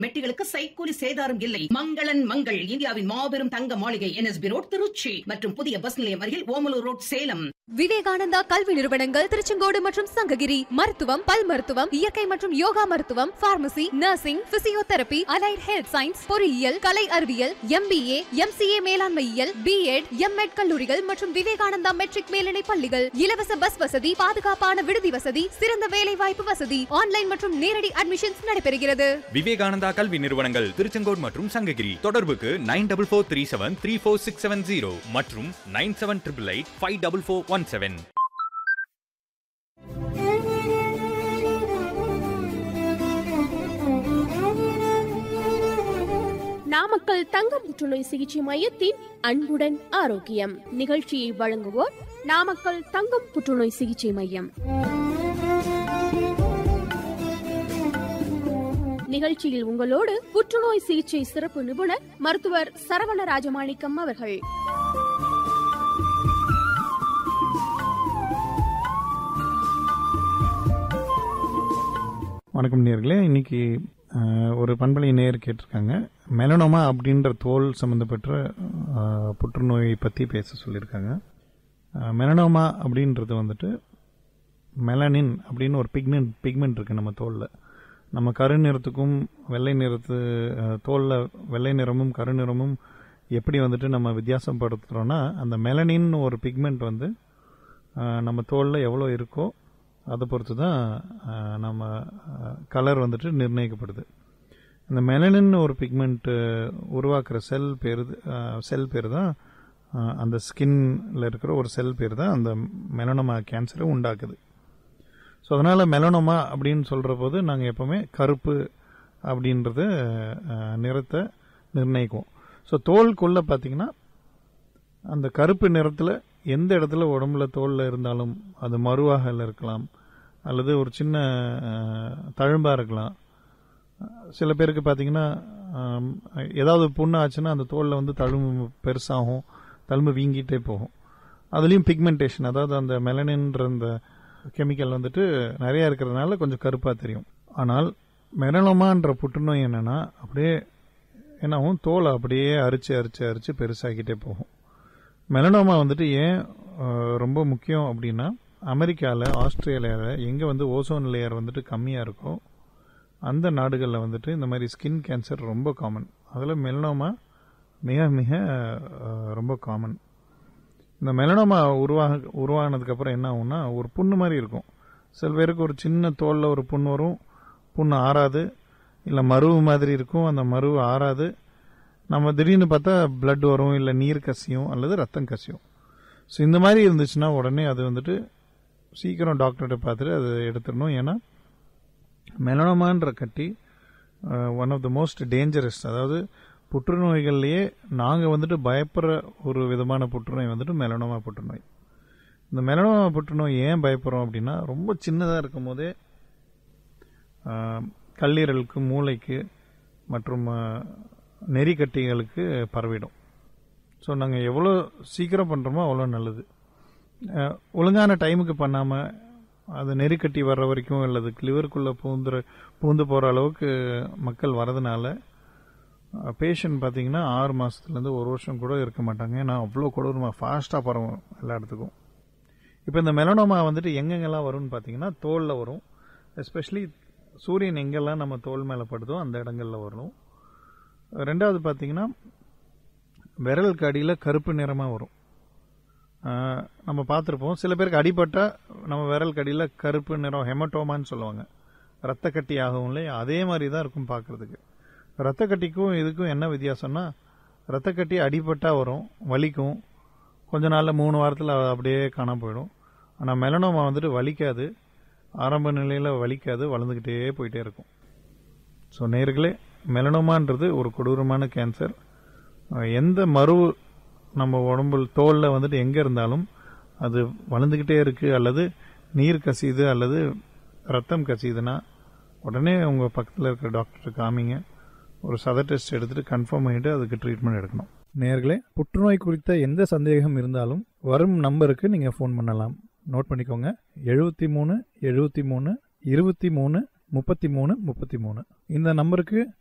மெட்டிகளுக்கு சைக்கூலி சேதாரம் இல்லை மங்களன் மங்கள் இந்தியாவின் மாபெரும் தங்க மாளிகை என்எஸ்பி ரோட் திருச்சி மற்றும் புதிய பஸ் நிலையம் அருகில் ஓமலூர் ரோட் சேலம் விவேகானந்தா கல்வி நிறுவனங்கள் திருச்செங்கோடு மற்றும் சங்ககிரி மருத்துவம் பல் மருத்துவம் இயற்கை மற்றும் யோகா மருத்துவம் pharmacy nursing physiotherapy allied health science பொறியியல் கலை அறிவியல் எம்பிஏ எம்சிஏ மேலாண்மையியல் பிஎட் எம்எட் கல்லூரிகள் மற்றும் விவேகானந்தா மெட்ரிக் மேல்நிலை பள்ளிகள் இலவச பஸ் வசதி பாதுகாப்பான விடுதி வசதி சிறந்த வேலை வாய்ப்பு வசதி ஆன்லைன் மற்றும் நேரடி அட்மிஷன்ஸ் நடைபெறுகிறது விவேகானந்தா கல்வி நிறுவனங்கள் திருச்செங்கோடு மற்றும் சங்ககிரி தொடர்புக்கு nine double four three seven three four six seven zero மற்றும் nine seven triple eight five double four one seven Namakkal தங்க புற்றுநோய் சிகிச்சை மையத்தின் அன்புடன் ஆரோக்கியம் நிகழ்ச்சியை வழங்குவோர் நாமக்கல் தங்கம் புற்றுநோய் சிகிச்சை மையம் நிகழ்ச்சியில் உங்களோடு புற்றுநோய் சிகிச்சை சிறப்பு நிபுணர் மருத்துவர் சரவண ராஜமாணிக்கம் அவர்கள் வணக்கம் நேர்களே இன்னைக்கு அஹ், ஒரு பண்பலை நேர் கேட்டிருக்காங்க மெலனோமா அப்படின்ற தோல் சம்மந்தப்பட்ட அஹ், புற்றுநோயை பற்றி பேச சொல்லியிருக்காங்க அஹ், மெலனோமா அப்படின்றது வந்துட்டு மெலனின் அப்படின்னு ஒரு பிக்மெண்ட் பிக்மெண்ட் இருக்குது நம்ம தோலில் நம்ம கருநிறத்துக்கும் வெள்ளை நிறத்து தோலில் வெள்ளை நிறமும் கருநிறமும் எப்படி வந்துட்டு நம்ம வித்தியாசப்படுத்துகிறோன்னா அந்த மெலனின் ஒரு பிக்மெண்ட் வந்து அஹ், நம்ம தோலில் எவ்வளோ இருக்கோ அதை பொறுத்து தான் அஹ், நம்ம கலர் வந்துட்டு நிர்ணயிக்கப்படுது இந்த மெலனின் ஒரு பிக்மெண்ட் உருவாக்குற செல் பேர் செல் பேர் தான் அஹ், அந்த ஸ்கின்ல இருக்கிற ஒரு செல் பேர் தான் அந்த மெலனோமா கேன்சரை உண்டாக்குது ஸோ அதனால் மெலனோமா அப்படின்னு சொல்கிற போது நாங்கள் எப்போவுமே கருப்பு அப்படின்றத அஹ், நிறத்தை நிர்ணயிக்குவோம் ஸோ தோலுக்குள்ளே பார்த்தீங்கன்னா அந்த கருப்பு நிறத்தில் எந்த இடத்துல உடம்புல தோலில் இருந்தாலும் அது மருவாக இருக்கலாம் அல்லது ஒரு சின்ன தழும்பாக இருக்கலாம் சில பேருக்கு பார்த்தீங்கன்னா ஆம், ஏதாவது புண்ணு ஆச்சுன்னா அந்த தோலில் வந்து தழும்பு பெருசாகும் தழும்பு வீங்கிட்டே போகும் அதுலேயும் பிக்மெண்டேஷன் அதாவது அந்த மெலனின்ற அந்த கெமிக்கல் வந்துட்டு நிறையா இருக்கிறதுனால கொஞ்சம் கருப்பாக தெரியும் ஆனால் மெலனோமான்ற புற்றுநோய் என்னென்னா அப்படியே என்னாகும் தோலை அப்படியே அரிச்சு அரிச்சு அரிச்சு பெருசாகிட்டே போகும் மெலனோமா வந்துட்டு ஏன் அஹ், ரொம்ப முக்கியம் அப்படின்னா அமெரிக்காவில் ஆஸ்திரேலியாவில் எங்கே வந்து ஓசோன் லேயர் வந்துட்டு கம்மியாக இருக்கோ அந்த நாடுகளில் வந்துட்டு இந்த மாதிரி ஸ்கின் கேன்சர் ரொம்ப காமன் அதில் மெலனோமா மிக மிக அஹ், ரொம்ப காமன் இந்த மெலனோமா உருவாக உருவானதுக்கப்புறம் என்ன ஆகும்னா ஒரு புண்ணு மாதிரி இருக்கும் சில பேருக்கு ஒரு சின்ன தோலில் ஒரு புண்ணு வரும் புண்ணு ஆறாது இல்லை மருவு மாதிரி இருக்கும் அந்த மருவு ஆறாது நம்ம திடீர்னு பார்த்தா blood வரும் இல்லை நீர் கசியும் அல்லது ரத்தம் கசியும் ஸோ இந்த மாதிரி இருந்துச்சுன்னா உடனே அது வந்துட்டு சீக்கிரம் டாக்டர்கிட்ட பார்த்துட்டு அதை எடுத்துடணும் ஏன்னா மெலனோமான்ற கட்டி one of the most dangerous அதாவது புற்றுநோய்கள்லேயே நாங்கள் வந்துட்டு பயப்படுற ஒரு விதமான புற்றுநோய் வந்துட்டு மெலனோமா புற்றுநோய் இந்த மெலனோமா புற்றுநோய் ஏன் பயப்படுறோம் அப்படின்னா ரொம்ப சின்னதாக இருக்கும் போதே ஆஹ், கல்லீரலுக்கு மூளைக்கு மற்றும் ஆஹ், நெறிக்கட்டிகளுக்கு பரவிடும் ஸோ நாங்கள் எவ்வளோ சீக்கிரம் பண்ணுறோமோ அவ்வளோ நல்லது ஆஹ், ஒழுங்கான டைமுக்கு பண்ணாமல் அது நெறிக்கட்டி வர்ற வரைக்கும் அல்லது லிவருக்குள்ளே பூந்துற பூந்து போகிற அளவுக்கு மக்கள் வரதுனால பேஷண்ட் பார்த்தீங்கன்னா ஆறு மாதத்துலேருந்து ஒரு வருஷம் கூட இருக்க மாட்டாங்க ஏன்னா அவ்வளோ கொடூரமாக ஃபாஸ்ட்டாக பரவும் எல்லா இடத்துக்கும் இப்போ இந்த மெலனோமா வந்துட்டு எங்கெங்கெல்லாம் வரும்னு பார்த்தீங்கன்னா தோலில் வரும் எஸ்பெஷலி சூரியன் எங்கெல்லாம் நம்ம தோல் மேலே படுதோ அந்த இடங்கள்ல வரும் ரெண்டாவது பார்த்தீங்கன்னா விரலுக்கு அடியில் கருப்பு நிறமாக வரும் ஆஹ் நம்ம பார்த்துருப்போம் சில பேருக்கு அடிபட்டா நம்ம விரலுக்கு அடியில் கருப்பு நிறம் ஹெமட்டோமான்னு சொல்லுவாங்க ரத்த கட்டி ஆகும் இல்லையா அதே மாதிரி தான் இருக்கும் பார்க்கறதுக்கு ரத்த கட்டிக்கும் இதுக்கும் என்ன வித்தியாசம்னா ரத்த கட்டி அடிபட்டா வரும் வலிக்கும் கொஞ்ச நாளில் மூணு வாரத்தில் அப்படியே காணாம போயிடும் ஆனால் மெலனோமா வந்துட்டு வலிக்காது ஆரம்ப நிலையில் வலிக்காது வளர்ந்துக்கிட்டே போயிட்டே இருக்கும் ஸோ நேர்களே மெலனோமான்றது ஒரு கொடூரமான கேன்சர் அஹ் எந்த மருவு நம்ம உடம்புல தோலில் வந்துட்டு எங்கே இருந்தாலும் அது வளர்ந்துக்கிட்டே இருக்குது அல்லது நீர் கசியுது அல்லது ரத்தம் கசியுதுன்னா உடனே உங்கள் பக்கத்தில் இருக்கிற டாக்டர் காமிங்க ஒரு சத டெஸ்ட் எடுத்துட்டு கன்ஃபார்ம் பண்ணிட்டு அதுக்கு ட்ரீட்மெண்ட் எடுக்கணும் நேர்களே புற்றுநோய் குறித்த எந்த சந்தேகம் இருந்தாலும் வரும் நம்பருக்கு நீங்கள் ஃபோன் பண்ணலாம் நோட் பண்ணிக்கோங்க எழுபத்தி மூணு எழுபத்தி மூணு இருபத்தி மூணு முப்பத்தி மூணு முப்பத்தி மூணு இந்த நம்பருக்கு